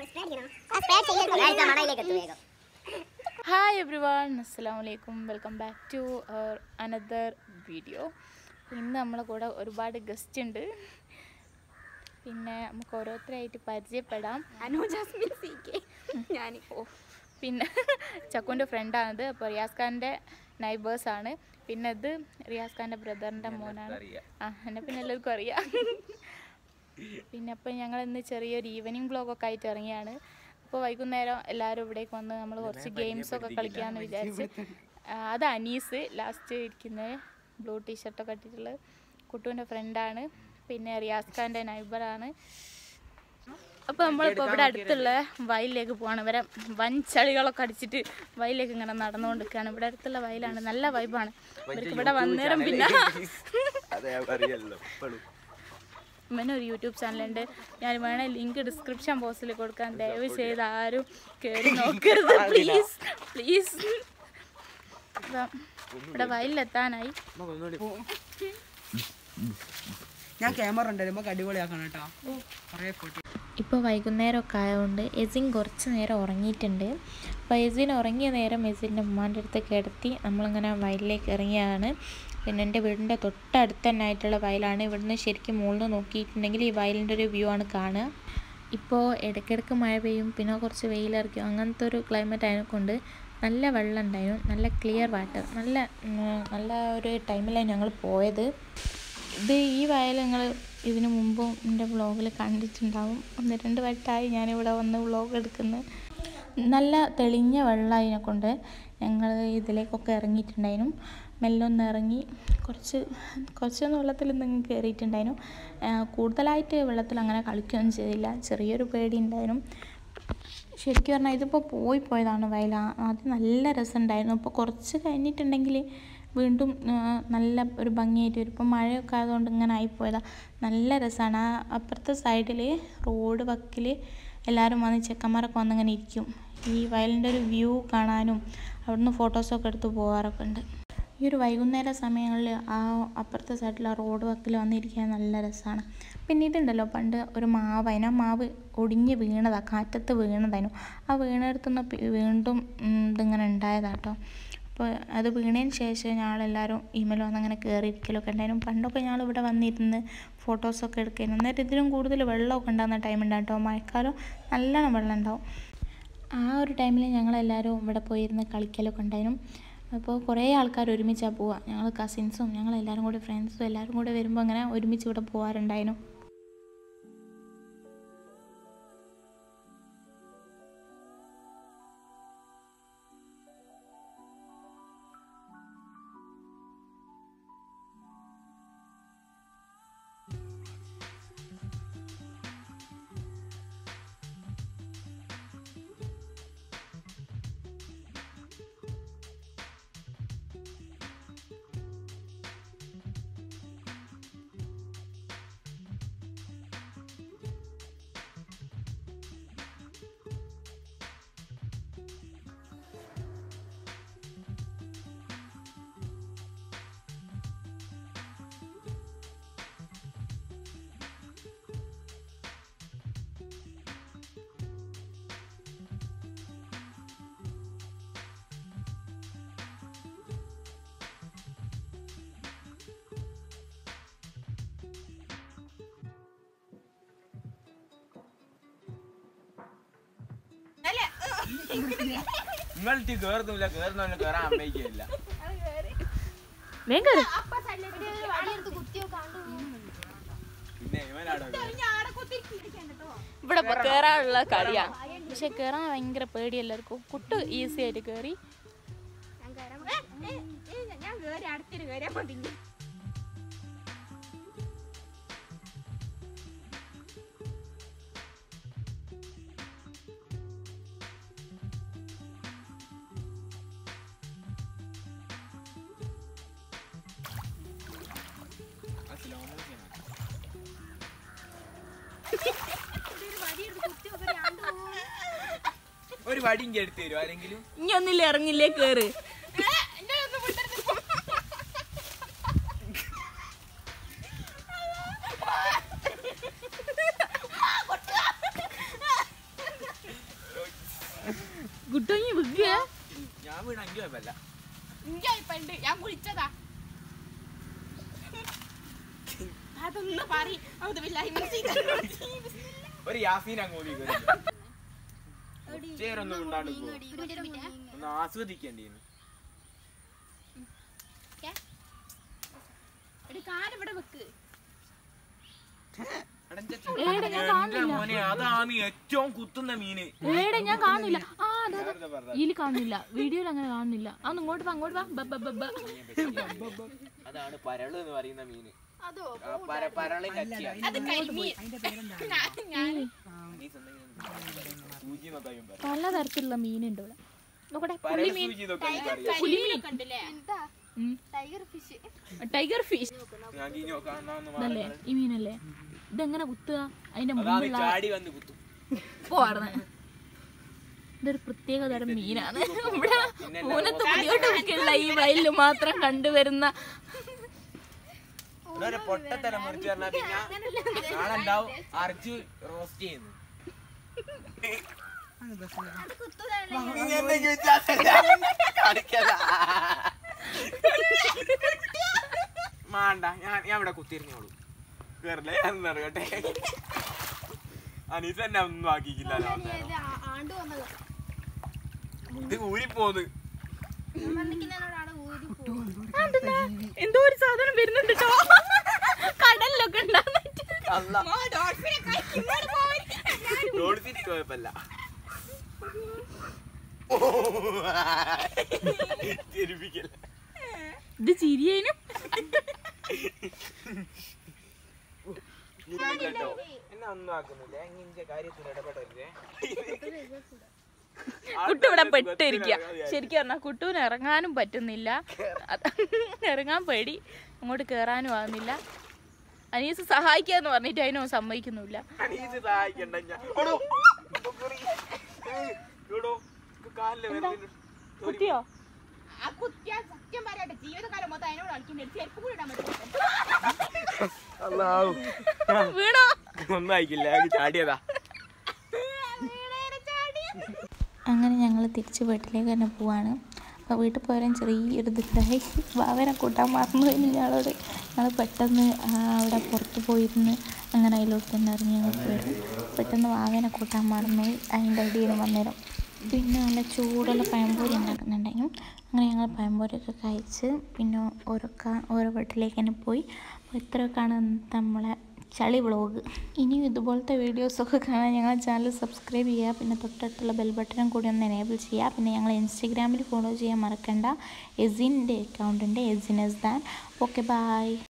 Hi every everyone അസ്സാം വലൈക്കും welcome back to our another video ഇന്ന് നമ്മളെ കൂടെ ഒരുപാട് ഗസ്റ്റ് ഉണ്ട് പിന്നെ നമുക്ക് ഓരോരുത്തരായിട്ട് പരിചയപ്പെടാം അനു ജാസ്മിൻ സി കെ ഞാൻ ഓ പിന്നെ ചക്കുൻ്റെ ഫ്രണ്ടാണിത് അപ്പോൾ റിയാസ് ഖാൻ്റെ നൈബേഴ്സാണ് പിന്നെ ഇത് റിയാസ് ഖാൻ്റെ ബ്രദറിൻ്റെ മോനാണ് ആ എന്നെ പിന്നെ എല്ലാവർക്കും അറിയാം പിന്നെ അപ്പോൾ ഞങ്ങൾ ഇന്ന് ചെറിയൊരു ഈവനിങ് ബ്ലോഗൊക്കെ ആയിട്ട് ഇറങ്ങിയാണ് അപ്പോൾ വൈകുന്നേരം എല്ലാവരും ഇവിടേക്ക് വന്ന് നമ്മൾ കുറച്ച് ഗെയിംസൊക്കെ കളിക്കാമെന്ന് വിചാരിച്ച് ആ, അത് അനീസ് ലാസ്റ്റ് ഇരിക്കുന്നത് ബ്ലൂ ടീഷർട്ടൊക്കെ ഇട്ടിട്ടുള്ളത് കുട്ടുവിൻ്റെ ഫ്രണ്ടാണ് പിന്നെ റിയാസ് ഖാൻ്റെ നൈബറാണ് അപ്പോൾ നമ്മളിപ്പോൾ ഇവിടെ അടുത്തുള്ള വയലിലേക്ക് പോവാണ് ഇവരെ വൻ ചളികളൊക്കെ അടിച്ചിട്ട് വയലിലേക്ക് ഇങ്ങനെ നടന്നുകൊണ്ടിരിക്കുകയാണ് ഇവിടെ അടുത്തുള്ള വയലാണ് നല്ല വൈബാണ് ഇവർക്ക് ഇവിടെ വന്നേരം പിന്നെ അതെ അറിയല്ലോ ഇപ്പോഴും ഇവന് ഒരു യൂട്യൂബ് ചാനലുണ്ട് ഞാൻ വേണേ ലിങ്ക് ഡിസ്ക്രിപ്ഷൻ ബോക്സിൽ കൊടുക്കാൻ ദയവ് ചെയ്ത് ആരും കയറി നോക്കരുത് പ്ലീസ് പ്ലീസ് ഇവിടെ വയലിലെത്താനായി ഞാൻ ക്യാമറ ഉണ്ട് നമുക്ക് അടിപൊളിയാക്കണം കേട്ടോ കുറേ ഫോട്ടോ ഇപ്പോൾ വൈകുന്നേരമൊക്കെ ആയതുകൊണ്ട് എസിൻ കുറച്ച് നേരം ഉറങ്ങിയിട്ടുണ്ട് അപ്പോൾ എസിൻ ഉറങ്ങിയ നേരം എസിൻ്റെ ഉമ്മാൻ്റെ അടുത്ത് കിടത്തി നമ്മളിങ്ങനെ വയലിലേക്ക് ഇറങ്ങിയതാണ് പിന്നെ എൻ്റെ വീടിൻ്റെ തൊട്ടടുത്ത് തന്നെ ആയിട്ടുള്ള വയലാണ് ഇവിടുന്ന് ശരിക്കും മുകളിൽ നിന്ന് നോക്കിയിട്ടുണ്ടെങ്കിൽ ഈ വയലിൻ്റെ ഒരു വ്യൂ ആണ് കാണുക ഇപ്പോൾ ഇടയ്ക്കിടയ്ക്ക് മഴ പെയ്യും പിന്നെ കുറച്ച് വെയിലിറക്കും അങ്ങനത്തെ ഒരു ക്ലൈമറ്റ് ആയതുകൊണ്ട് നല്ല വെള്ളം ഉണ്ടായിരുന്നു നല്ല ക്ലിയർ വാട്ടർ നല്ല ഉം, നല്ല ഒരു ടൈമിലാണ് ഞങ്ങൾ പോയത് ഇത് ഈ വയൽ നിങ്ങൾ ഇതിനു മുമ്പും എൻ്റെ വ്ളോഗിൽ കണ്ടിട്ടുണ്ടാവും ഒന്ന് രണ്ട് വട്ടമായി ഞാനിവിടെ വന്ന് വ്ളോഗ് എടുക്കുന്നത് നല്ല തെളിഞ്ഞ വെള്ളം അതിനെ കൊണ്ട് ഞങ്ങൾ ഇതിലേക്കൊക്കെ ഇറങ്ങിയിട്ടുണ്ടായിരുന്നു മെല്ലെ ഒന്ന് ഇറങ്ങി കുറച്ച് കുറച്ചൊന്ന് വെള്ളത്തിൽ നിങ്ങൾ കയറിയിട്ടുണ്ടായിരുന്നു ആ, കൂടുതലായിട്ട് വെള്ളത്തിൽ അങ്ങനെ കളിക്കുകയൊന്നും ചെയ്തില്ല ചെറിയൊരു പേടി ഉണ്ടായിരുന്നു ശരിക്കും പറഞ്ഞാൽ ഇതിപ്പോൾ പോയി പോയതാണ് വയൽ ആ- ആദ്യം നല്ല രസമുണ്ടായിരുന്നു അപ്പോൾ കുറച്ച് കഴിഞ്ഞിട്ടുണ്ടെങ്കിൽ വീണ്ടും ആ, നല്ല ഒരു ഭംഗിയായിട്ട് വരും ഇപ്പോൾ മഴയൊക്കെ ആയതുകൊണ്ട് ഇങ്ങനെ ആയിപ്പോയതാണ് നല്ല രസമാണ് ആ അപ്പുറത്തെ സൈഡിൽ റോഡ് വക്കിൽ എല്ലാവരും വന്ന് ചെക്കന്മാരൊക്കെ വന്നിങ്ങനെ ഇരിക്കും ഈ വയലിൻ്റെ ഒരു വ്യൂ കാണാനും അവിടുന്ന് ഫോട്ടോസൊക്കെ എടുത്ത് പോകാറൊക്കെ ഉണ്ട് ഈ ഒരു വൈകുന്നേര സമയങ്ങളിൽ ആ അപ്പുറത്തെ സൈഡിൽ ആ റോഡ് വക്കിൽ വന്നിരിക്കാൻ നല്ല രസമാണ് പിന്നെ ഇതുണ്ടല്ലോ പണ്ട് ഒരു മാവ് അതിന് ആ മാവ് ഒടിഞ്ഞ് വീണതാണ് കാറ്റത്ത് വീണതായിരുന്നു ആ വീണെടുത്തുനിന്ന് പി- വീണ്ടും ഉം, ഇതിങ്ങനെ ഉണ്ടായതാട്ടോ അപ്പോൾ അത് വീണതിന് ശേഷം ഞങ്ങളെല്ലാവരും ഇമേൽ വന്ന് അങ്ങനെ കയറിയിരിക്കലൊക്കെ ഉണ്ടായിരുന്നു പണ്ടൊക്കെ ഞങ്ങൾ ഇവിടെ വന്നിരുന്ന് ഫോട്ടോസൊക്കെ എടുക്കായിരുന്നു അന്നേരം ഇതിലും കൂടുതൽ വെള്ളമൊക്കെ ഉണ്ടാകുന്ന ടൈം ഉണ്ടാകും കേട്ടോ മഴക്കാലം നല്ലോണം വെള്ളം ഉണ്ടാവും ആ ഒരു ടൈമിൽ ഞങ്ങളെല്ലാവരും ഇവിടെ പോയിരുന്ന് കളിക്കലൊക്കെ ഉണ്ടായിരുന്നു അപ്പോൾ കുറേ ആൾക്കാർ ഒരുമിച്ചാണ് പോവുക ഞങ്ങൾ കസിൻസും ഞങ്ങളെല്ലാവരും കൂടി ഫ്രണ്ട്സും എല്ലാവരും കൂടെ വരുമ്പോൾ അങ്ങനെ ഒരുമിച്ച് ഇവിടെ പോകാറുണ്ടായിരുന്നു നിങ്ങളിട്ട് കേറുന്നില്ല കേറുന്നില്ല കേറാൻ അമ്മയ്ക്കില്ല വേഗം കയറി പിന്നെ ഇവനാടോ ഇവിടെ ഇപ്പോൾ കയറാനുള്ള കളിയാണ് പക്ഷെ കയറാൻ ഭയങ്കര പേടി എല്ലാവർക്കും കുട്ട് ഈസി ആയിട്ട് കയറി ഞാൻ കേറി അടുത്തൊരു കയറിയാൽ മതി ഒരു വടി ഇങ്ങ് എടുത്ത് തരും ആരെങ്കിലും ഇനി ഒന്നില്ല ഇറങ്ങില്ലേ കയറ് ഞാൻ വീണ അഞ്ചു കുഴപ്പമില്ല ഇഞ്ചായിപ്പണ്ട് ഞാൻ കുളിച്ചതാ അതൊന്ന് പറ അത് ഒരു യാസീൻ അങ്ങോട്ട് ചേരൊന്നും ഉണ്ടാണ്ട് പോ. ഒന്ന് ആസ്വദിക്കേണ്ടിയിരുന്നു കാലിവിടെ വെക്ക് എന്റെ മോനെ അതാണ് ഏറ്റവും കുത്തുന്ന മീന് ഏടെ ഞാൻ കാണുന്നില്ല ആ അതെ വെറുതെ പറഞ്ഞതാ. ഇതിൽ കാണുന്നില്ല വീഡിയോയിൽ അങ്ങനെ കാണുന്നില്ല അതൊന്ന് ഇങ്ങോട്ട് വാ അങ്ങോട്ട് വാ ബ, ബ, ബ, ബ. അതാണ് പരള് എന്ന് പറയുന്ന മീന് അതോ ആ പര- പരളിന്റെ അച്ചിയാണ് അത് കരിമീൻ അതിന്റെ പേരെന്താ ഞാൻ സൂചി നോക്കാൻ പറ പലതരത്തിലുള്ള മീനുണ്ട് ഇവിടെ നോക്കട്ടെ പരൽ സൂചി നോക്കാൻ അറിയാം കരിമീനൊക്കെ ഉണ്ടല്ലേ ടൈഗർ ഫിഷ് ഞാൻ കീഞ്ഞ് നോക്കാം എന്നാ ഒന്ന് ഇതല്ലേ മാറി ഈ മീനല്ലേ ഇതെങ്ങനെ കുത്തുക അതിന്റെ അതാണ് മുമ്പുള്ള ചാടി വന്ന് കുത്തും പോർന്ന് ഇതൊരു പ്രത്യേക തരം മീനാണ് ഇവിടെ പൂനത്ത് മുടിയോട്ടൊക്കെയുള്ള ഈ വയലിൽ മാത്രം കണ്ടുവരുന്ന ഒരു പൊട്ടത്തരം മുറിച്ച് പറഞ്ഞാ പിന്നെ നാളെ ഉണ്ടാവും അരച്ച് റോസ്റ്റ് ചെയ്യുന്നു അത് ബസ്സിലാ. മാണ്ട ഞാൻ ഞാൻ ഇവിടെ കുത്തിരിഞ്ഞോളൂ കേറില്ല ഞാൻ ഇറങ്ങട്ടെ അനീസ് എന്നെ ഒന്നും ആക്കിക്കില്ലല്ലോ അന്നേരം. ആണ്ട് വന്നത് ഇത് ഊരിപ്പോന്ന് എന്തോ ഒരു സാധനം വരുന്നുണ്ട് കേട്ടോ കടലിലൊക്കെ ഉണ്ടാകുന്നിട്ട് അല്ല ഡോൾഫിൻ കുഴപ്പമില്ല ചിരിപ്പിക്കല്ല ഇത് ചിരിയേനും കേട്ടോ എന്നെ ഒന്നും ആക്കുന്നില്ല ഇങ്ങനെ കാര്യത്തിൽ ഇടപെടരുതേ കുട്ടു ഇവിടെ പെട്ടിരിക്കുക ശരിക്കും പറഞ്ഞാൽ കുട്ടുവിന് ഇറങ്ങാനും പറ്റുന്നില്ല അത് ഇറങ്ങാൻ പേടി അങ്ങോട്ട് കയറാനും ആകുന്നില്ല അനീസ് സഹായിക്കാന്ന് പറഞ്ഞിട്ട് അതിനും സമ്മതിക്കുന്നില്ല അനീസ് സഹായിക്കണ്ട ഞാൻ ഓടോ. കുറി. ഏയ്, ഓടോ. ഇത് കാലില് വിരലിന് കുത്തിയോ ആ കുത്തിയാ സത്യം പറയട്ടെ ജീവിതകാലം മൊത്തം അതിനോട് കളിക്കുന്നത് ചെരുപ്പ് കൂടി ഇടാൻ പറ്റും അല്ലാഹു. വീണോ ഒന്നും ആയിക്കില്ല അത് ചാടിയതാ അങ്ങനെ ഞങ്ങൾ തിരിച്ച് വീട്ടിലേക്ക് തന്നെ പോവാണ് അപ്പോൾ വീട്ടിൽ പോയാലും ചെറിയൊരു ദുഃഖമായി വാവനെ കൂട്ടാൻ മറന്നു പോയില്ല ഞങ്ങളോട് ഞങ്ങൾ പെട്ടെന്ന് ആ, അവിടെ പുറത്ത് പോയിരുന്ന് അങ്ങനെ അതിലോട്ട് തന്നെ ഇറങ്ങി ഞങ്ങൾ പോയിരുന്നു പെട്ടെന്ന് വാവനെ കൂട്ടാൻ മറന്നുപോയി അതിൻ്റെ അടിയിൽ വന്നേരം പിന്നെ നല്ല ചൂടുള്ള പഴംപൊരി ഉണ്ടാക്കുന്നുണ്ടായിരുന്നു അങ്ങനെ ഞങ്ങൾ പഴംപൊരിയൊക്കെ കഴിച്ച് പിന്നെ ഓരോ കാ- ഓരോ വീട്ടിലേക്ക് തന്നെ പോയി അപ്പോൾ ഇത്രയൊക്കെയാണ് ഇന്നത്തെ നമ്മളെ ചളി വ്ളോഗ് ഇനിയും ഇതുപോലത്തെ വീഡിയോസൊക്കെ കാണാൻ ഞങ്ങളുടെ ചാനൽ സബ്സ്ക്രൈബ് ചെയ്യുക പിന്നെ തൊട്ടടുത്തുള്ള ബെൽ ബട്ടണും കൂടി ഒന്ന് എനേബിൾ ചെയ്യുക പിന്നെ ഞങ്ങൾ ഇൻസ്റ്റഗ്രാമിൽ ഫോളോ ചെയ്യാൻ മറക്കണ്ട എസിൻ്റെ അക്കൗണ്ടുണ്ട് എസിൻ എസ് ദാൻ ഓക്കെ ബായ്